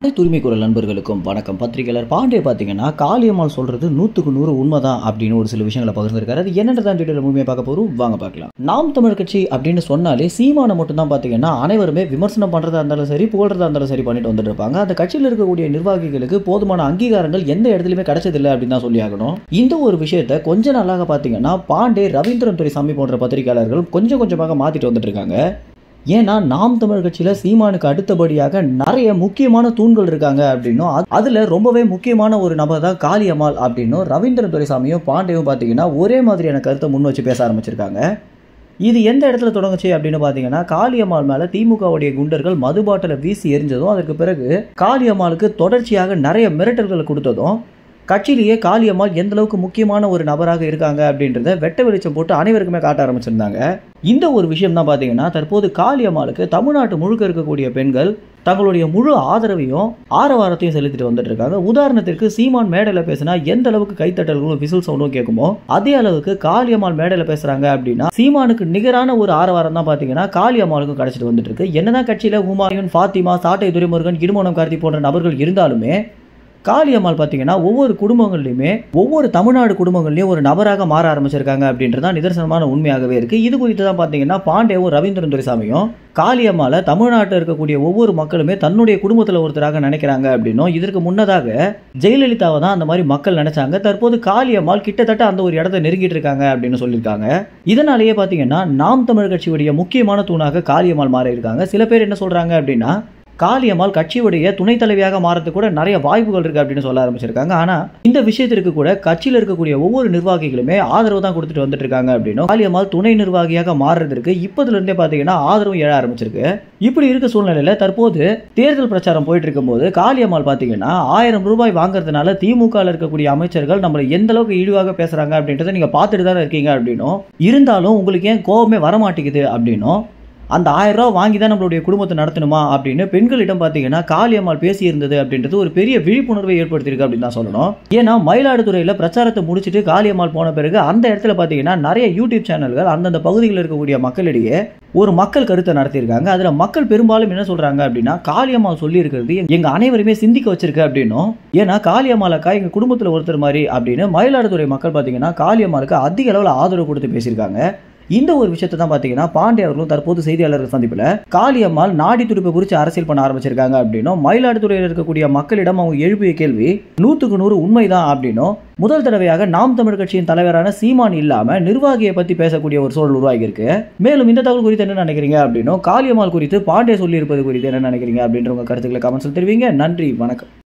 தூய்மை குரல் நண்பர்களுக்கும் வணக்கம் பத்திரிகையாளர் பாண்டே பார்த்தீங்கன்னா காளியம்மாள் சொல்றது நூற்றுக்கு நூறு உண்மைதான் அப்படின்னு ஒரு சில விஷயங்களை பகிர்ந்திருக்காரு அது என்னென்ன தான் டீட்டெயில் முழுமையாக பார்க்க போகிறோம் வாங்க பார்க்கலாம் நாம் தமிழ் கட்சி அப்படின்னு சொன்னாலே சீமானை மட்டும் தான் பார்த்தீங்கன்னா அனைவருமே விமர்சனம் பண்ணுறதா இருந்தாலும் சரி புகழ்றதா இருந்தாலும் சரி பண்ணிட்டு வந்துட்டு இருப்பாங்க அந்த கட்சியில் இருக்கக்கூடிய நிர்வாகிகளுக்கு போதுமான அங்கீகாரங்கள் எந்த இடத்துலையுமே கிடைச்சதில்லை அப்படின்னு தான் சொல்லி ஆகணும் இந்த ஒரு விஷயத்தை கொஞ்ச நாளாக பார்த்தீங்கன்னா பாண்டே ரவீந்திரன் துரைசாமி போன்ற பத்திரிகையாளர்கள் கொஞ்சம் கொஞ்சமாக மாற்றிட்டு வந்துட்டு இருக்காங்க ஏன்னா நாம் தமிழ் கட்சியில் சீமானுக்கு அடுத்தபடியாக நிறைய முக்கியமான தூண்கள் இருக்காங்க அப்படின்னும் அது- அதுல ரொம்பவே முக்கியமான ஒரு நபர் தான் காளியம்மாள் அப்படின்னும் ரவீந்திரன் துரைசாமியும் பாண்டேயும் பார்த்தீங்கன்னா ஒரே மாதிரியான கருத்தை முன் வச்சு பேச ஆரம்பிச்சிருக்காங்க இது எந்த இடத்துல தொடங்குச்சு அப்படின்னு பார்த்தீங்கன்னா காளியம்மாள் மேலே திமுகவுடைய குண்டர்கள் மது பாட்டிலை வீசி எரிஞ்சதும் அதற்கு பிறகு காளியம்மாளுக்கு தொடர்ச்சியாக நிறைய மிரட்டல்களை கொடுத்ததும் கட்சியிலேயே காளியம்மாள் எந்த அளவுக்கு முக்கியமான ஒரு நபராக இருக்காங்க அப்படின்றத வெட்ட வெளிச்சம் போட்டு அனைவருக்குமே காட்ட ஆரம்பிச்சிருந்தாங்க இந்த ஒரு விஷயம் தான் பார்த்தீங்கன்னா தற்போது காளியம்மாளுக்கு தமிழ்நாட்டு முழுக்க இருக்கக்கூடிய பெண்கள் தங்களுடைய முழு ஆதரவையும் ஆரவாரத்தையும் செலுத்திட்டு வந்துட்டு இருக்காங்க உதாரணத்திற்கு சீமான் மேடையில் பேசினா எந்த அளவுக்கு கைத்தட்டல்களும் விசில் சவுண்டும் கேட்குமோ அதே அளவுக்கு காளியம்மாள் மேடையில் பேசுறாங்க அப்படின்னா சீமானுக்கு நிகரான ஒரு ஆரவாரம் தான் பார்த்தீங்கன்னா காளியம்மாளுக்கும் கிடைச்சிட்டு வந்துட்டு இருக்கு என்னதான் கட்சியில ஹுமாயூன் ஃபாத்திமா சாட்டை துரைமுருகன் இடுமோனம் கார்த்தி போன்ற நபர்கள் இருந்தாலுமே காளியம்மாள் பார்த்தீங்கன்னா ஒவ்வொரு குடும்பங்கள்லையுமே ஒவ்வொரு தமிழ்நாடு குடும்பங்கள்லையும் ஒரு நபராக மாற ஆரம்பிச்சிருக்காங்க அப்படின்றது தான் நிதர்சனமான உண்மையாகவே இருக்கு இது குறித்து தான் பார்த்தீங்கன்னா பாண்டேவும் ரவீந்திரன் துரைசாமியும் காளியம்மாளை தமிழ்நாட்டில் இருக்கக்கூடிய ஒவ்வொரு மக்களுமே தன்னுடைய குடும்பத்தில் ஒருத்தராக நினைக்கிறாங்க அப்படின்னும் இதற்கு முன்னதாக ஜெயலலிதாவை தான் அந்த மாதிரி மக்கள் நினைச்சாங்க தற்போது காளியம்மாள் கிட்டத்தட்ட அந்த ஒரு இடத்தை நெருங்கிட்டு இருக்காங்க அப்படின்னு சொல்லியிருக்காங்க இதனாலேயே பார்த்தீங்கன்னா நாம் தமிழ் கட்சியுடைய முக்கியமான தூணாக காளியம்மாள் மாறி இருக்காங்க சில பேர் என்ன சொல்றாங்க அப்படின்னா காளியம்மாள் கட்சியுடைய துணைத் தலைவியாக மாறதுக்கு கூட நிறைய வாய்ப்புகள் இருக்கு அப்படின்னு சொல்ல ஆரம்பிச்சிருக்காங்க ஆனா இந்த விஷயத்திற்கு கூட கட்சியில் இருக்கக்கூடிய ஒவ்வொரு நிர்வாகிகளுமே ஆதரவு தான் கொடுத்துட்டு வந்துட்டு இருக்காங்க அப்படின்னும் காளியம்மாள் துணை நிர்வாகியாக மாறுறதுக்கு இப்பதுல இருந்தே பாத்தீங்கன்னா ஆதரவு எழ ஆரம்பிச்சிருக்கு இப்படி இருக்க சூழ்நிலையில தற்போது தேர்தல் பிரச்சாரம் போயிட்டு இருக்கும்போது காளியம்மாள் பாத்தீங்கன்னா ஆயிரம் ரூபாய் வாங்குறதுனால திமுக ல இருக்கக்கூடிய அமைச்சர்கள் நம்மளை எந்த அளவுக்கு இழிவாக பேசுறாங்க அப்படின்றத நீங்க பார்த்துட்டு தானே இருக்கீங்க அப்படின்னும் இருந்தாலும் உங்களுக்கு ஏன் கோபமே வரமாட்டேங்குது அப்படின்னும் அந்த ஆயிரம் ரூபா வாங்கி தான் நம்மளுடைய குடும்பத்தை நடத்தணுமா அப்படின்னு பெண்களிடம் பார்த்தீங்கன்னா காளியம்மாள் பேசியிருந்தது அப்படின்றது ஒரு பெரிய விழிப்புணர்வை ஏற்படுத்தியிருக்கு அப்படின்னு தான் சொல்லணும் ஏன்னா மயிலாடுதுறையில் பிரச்சாரத்தை முடிச்சுட்டு காளியம்மாள் போன பிறகு அந்த இடத்துல பார்த்தீங்கன்னா நிறைய யூடியூப் சேனல்கள் அந்தந்த பகுதிகளில் இருக்கக்கூடிய மக்களிடையே ஒரு மக்கள் கருத்தை நடத்தியிருக்காங்க அதில் மக்கள் பெரும்பாலும் என்ன சொல்றாங்க அப்படின்னா காளியம்மாள் சொல்லியிருக்கிறது எங்க அனைவருமே சிந்திக்க வச்சிருக்கு அப்படின்னும் ஏன்னா காளியம்மாளுக்கா எங்க குடும்பத்தில் ஒருத்தர் மாதிரி அப்படின்னு மயிலாடுதுறை மக்கள் பார்த்தீங்கன்னா காளியம்மாளுக்கு அதிக அளவில் ஆதரவு கொடுத்து பேசியிருக்காங்க இந்த ஒரு விஷயத்தை தான் பார்த்தீங்கன்னா பாண்டே அவர்களும் தற்போது செய்தியாளர்கள் சந்திப்பில் காளியம்மாள் நாடி துடிப்பை குறித்து அரசியல் பண்ண ஆரம்பிச்சிருக்காங்க அப்படின்னும் மயிலாடுதுறையில் இருக்கக்கூடிய மக்களிடம் அவங்க எழுப்பிய கேள்வி நூற்றுக்கு நூறு உண்மைதான் அப்படின்னும் முதல் தடவையாக நாம் தமிழ் கட்சியின் தலைவரான சீமான் இல்லாம நிர்வாகியை பத்தி பேசக்கூடிய ஒரு சூழல் உருவாகி இருக்கு மேலும் இந்த தகவல் குறித்து என்ன நினைக்கிறீங்க அப்படின்னும் காளியம்மாள் குறித்து பாண்டே சொல்லியிருப்பது குறித்து என்ன நினைக்கிறீங்க அப்படின்ற உங்க கருத்துக்களை கமெண்ட்ஸில் தெரிவிங்க நன்றி வணக்கம்